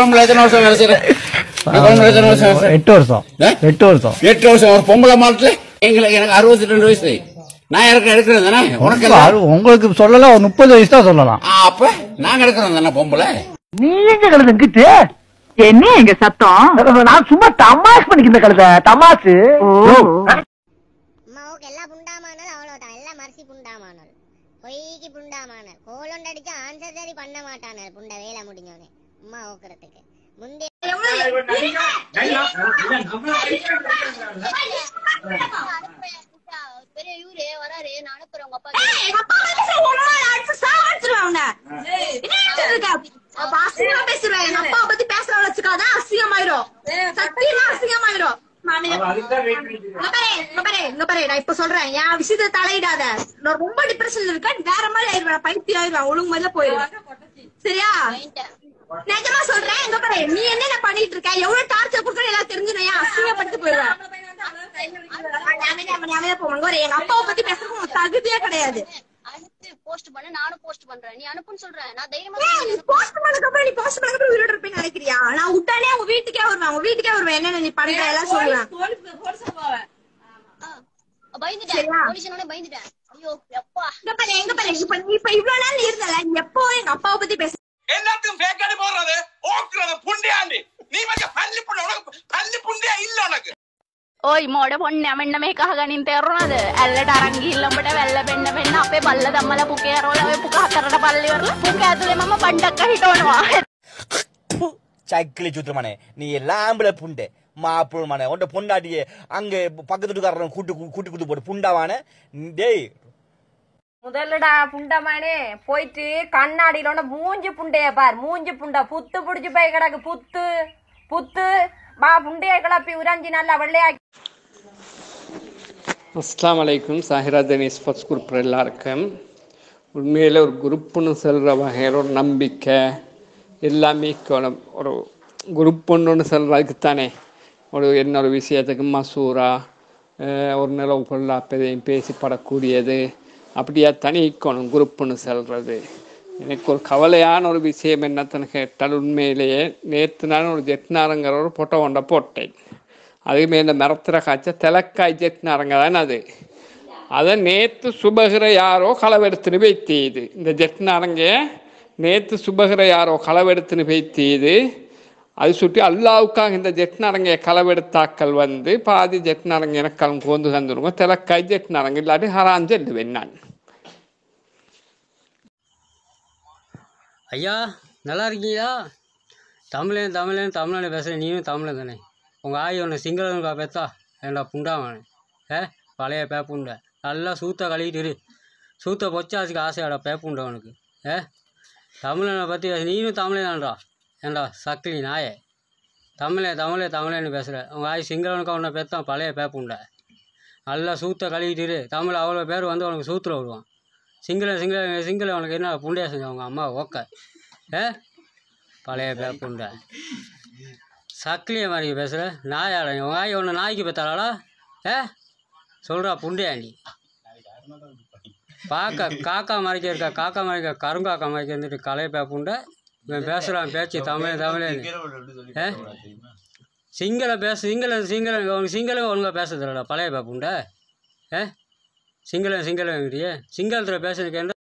குழம்புல எத்தனை வருஷம் வேலை செய்யற நீ குழம்புல எத்தனை வருஷம் வேலை செய்யற? எட்டு வருஷம் ஆ? எட்டு வருஷம் எட்டு வருஷம் ஒரு பொம்பளை மாட்டு எங்களுக்கு எனக்கு அறுபத்தி ரெண்டு வயசு நான் இருக்க எடுக்கிறது தானே உனக்கு எல்லாம்? அது உங்களுக்கு சொல்லலாம் ஒரு முப்பது வயசு தான் சொல்லலாம் ஆ, அப்ப நாங்க எடுக்கிறோம் தானே பொம்பளை நீ எங்க கழுதுங்கிட்டு என்ன எங்க சத்தம் நான் சும்மா தமாஷ் பண்ணிக்கிற கழுத தமாசு அம்மாவுக்கு எல்லாம் புண்டாமானது அவ்வளவுதான் எல்லாம் மரிசி புண்டாமானது பொய்க்கு புண்டாமானது கோலொண்டு அடிச்சு ஆன்சர் சரி பண்ண மாட்டானது புண்ட வேலை முடிஞ்சோனே அம்மா ஓக்குறதுக்கு முந்தைய பெரிய இவரு வராரு நான் அனுப்புறேன் உங்க அப்பா எங்க அப்பா வந்து சார் ஒரு நாள் அடிச்சு சாவடிச்சிருவேன் அவனை. என்ன நினைச்சிட்டு இருக்க? அப்ப அசிங்கமா பேசுறேன். எங்க அப்பாவை பத்தி பேசுறவள வச்சுக்காத, அசிங்கமாயிரும். சத்தியமா அசிங்கமாயிரும். இங்க பாரு, இங்க பாரு, இங்க பாரு, நான் இப்ப சொல்றேன் என் விஷயத்தை தலையிடாத நான் ரொம்ப டிப்ரெஷன்ல இருக்கேன் வேற மாதிரி ஆயிருவேன் பைத்தியம் ஆயிருவேன் ஒழுங்கு மாதிரில போயிருவேன் சரியா நிஜமா சொல்றேன் இங்க பாரு நீ என்னென்ன பண்ணிட்டு இருக்க எவ்வளவு டார்ச்சர் கொடுக்கணும் எல்லாம் தெரிஞ்சுடும் ஏன் அசிங்கப்படுத்தி போயிருவேன் அமைதியா, அமைதியா, அமைதியா போங்க. இங்க பாரு, எங்க அப்பாவை பத்தி பேசுறதுக்கு உனக்கு தகுதியே கிடையாது அனுப்பு போஸ்ட் பண்ண நானும் போஸ்ட் பண்றேன் நீ அனுப்புன்னு சொல்றேன் நான் தைரியமா ஏய், நீ போஸ்ட் பண்ணதுக்கு அப்புறம் நீ போஸ்ட் பண்ணதுக்கு அப்புறம் உயிரோட இருப்பேன்னு நினைக்கிறியா நான் விட்டானே உங்க வீட்டுக்கே வருவேன் உங்க வீட்டுக்கே வருவேன் என்னென்ன நீ பண்ற எல்லாம் சொல்லுவேன் பயந்துட்டேன் சரியா? போலீஸ் என்னோட பயந்துட்டேன் ஐயோ எப்பா இங்க பாரு எங்க பாரு இப்ப நீ இப்ப இவ்வளவு நாள் நீ இருந்தல நீ எப்போ எங்க அப்பாவை பத்தி பேச எல்லாத்துக்கும் ஃபேக்காடி போடுறது ஓக்குறது புண்டியாண்டி நீ வந்து பள்ளி புண்ட உனக்கு பள்ளி புண்டியா இல்ல உனக்கு ඔයි මෝඩ පොන්න මෙන්න මේ කහගනින් තෙරුණද ඇල්ලට අරංගිල්ලඹට වැල්ල පෙන්න්න පෙන්න්න අපේ බල්ල දම්මල පුකේ රෝල පුක හතරට පල්ලිවරල පුක ඇතුලේ මම පණ්ඩක්ක හිටෝනවා சைக்கிளை சுத்துறமானே நீ எல்லாம் ஆம்பளை புண்டை மாப்பிள்மானே உன்ட பொண்டாட்டியே அங்க பக்கத்து வீட்டுக்காரன் கூட்டு கூட்டி கூட்டு போட்டு புண்டாவானே டேய் முதல்லடா புண்டமானே போயிட்டு கண்ணாடியில ஒண்ணு மூஞ்சி புண்டைய பார் மூஞ்சி புண்டை புத்து புடிச்சு போய் கிடக்கு புத்து புத்து பா புண்டைய கிளப்பி உறைஞ்சி நல்லா வெள்ளையாக்கி அஸ்ஸலாமு அலைக்கும் சாஹிரா தெனிஸ் ஃபர்ஸ்ட் குரூப் எல்லாருக்கும் உண்மையில் ஒரு குரூப்புன்னு சொல்கிற வகையில் ஒரு நம்பிக்கை எல்லாமே கொ- ஒரு குரூப் ஒன்று சொல்கிறதுக்கு தானே ஒரு என்ன ஒரு விஷயத்துக்கு மசூரா அஹ், ஒரு நிலவு பொருளாப்பதையும் பேசி படக்கூடியது அப்படியா தனி இருக்கணும் குரூப்புன்னு சொல்கிறது எனக்கு ஒரு கவலையான ஒரு விஷயம் என்னத்தன்னு கேட்டால் உண்மையிலேயே நேற்று நான் ஒரு ஜெட்னாருங்கிற ஒரு பொட்டை கொண்ட போட்டேன் அதுமே இந்த மரத்தில் காய்ச்ச திலக்காய் ஜெட்னாருங்க தானே அது அதை நேற்று சுபகிற யாரோ களவெடுத்துன்னு வைத்தீது இந்த ஜெட்னாரங்க நேற்று சுபகிற யாரோ களவெடுத்துன்னு வைத்தீது அது சுட்டி அல்லாவுக்காக இந்த ஜெட்னாரங்க களவெடுத்தாக்கள் வந்து பாதி ஜெட்னாரங்க எனக்காலம் கோந்து தந்துருங்க திலக்காய் ஜெட்னாரங்க இல்லாட்டி ஹரான் செல்லுவேன் நான் ஐயா நல்லா இருக்கீங்களா தமிழன் தமிழன் தமிழனை பேசுகிறேன் நீயும் தமிழன் தானே உங்கள் ஆயி ஒன்று சிங்களனுக்கா பெத்தா ஏண்டா புண்டாவானே ஏ பழைய பேப்புண்டை நல்லா சூத்த கழுவிட்டு இரு சூத்த பொச்சாச்சுக்கு ஆசையாடா பேப்புண்டை உனக்கு ஏ தமிழனை பற்றி பேச நீயும் தமிழனாடா ஏண்டா சக்கிலி நாயே தமிழே தமிழே தமிழேன்னு பேசுகிற உங்கள் ஆயி சிங்களனுக்கா உன்னை பெத்தான் பழைய பேப்புண்டை நல்லா சூத்த கழுவிட்டு இரு தமிழ் அவ்வளோ பேர் வந்து உனக்கு சூத்தில் விடுவான் சிங்கள சிங்கள சிங்கள உனக்கு என்ன புண்டையா செஞ்ச உங்கள் அம்மா ஓக்க ஏ பழைய பேர் புண்டை சக்கிலிய மாதிரி பேசுகிற நாயாடா உங்கள் ஆய் ஒன்று நாய்க்கு பெத்தாளாடா ஏ சொல்கிறா புண்டையாண்டி பார்க்க காக்கா மறைக்க இருக்கா காக்கா மறைக்க கருங்காக்கா மறைக்க இருந்துட்டு கலைய பே புண்டை இவன் பேசுகிறான் பேச்சு தமிழ் தமிழேன்னு ஏ சிங்கள பேச சிங்கள சிங்கள உனக்கு சிங்களம் ஒழுங்காக பேசுறதுலடா பழைய பே புண்டை ஏ சிங்களம் சிங்களம் சிங்களத்தில் பேசுறதுக்கு என்ன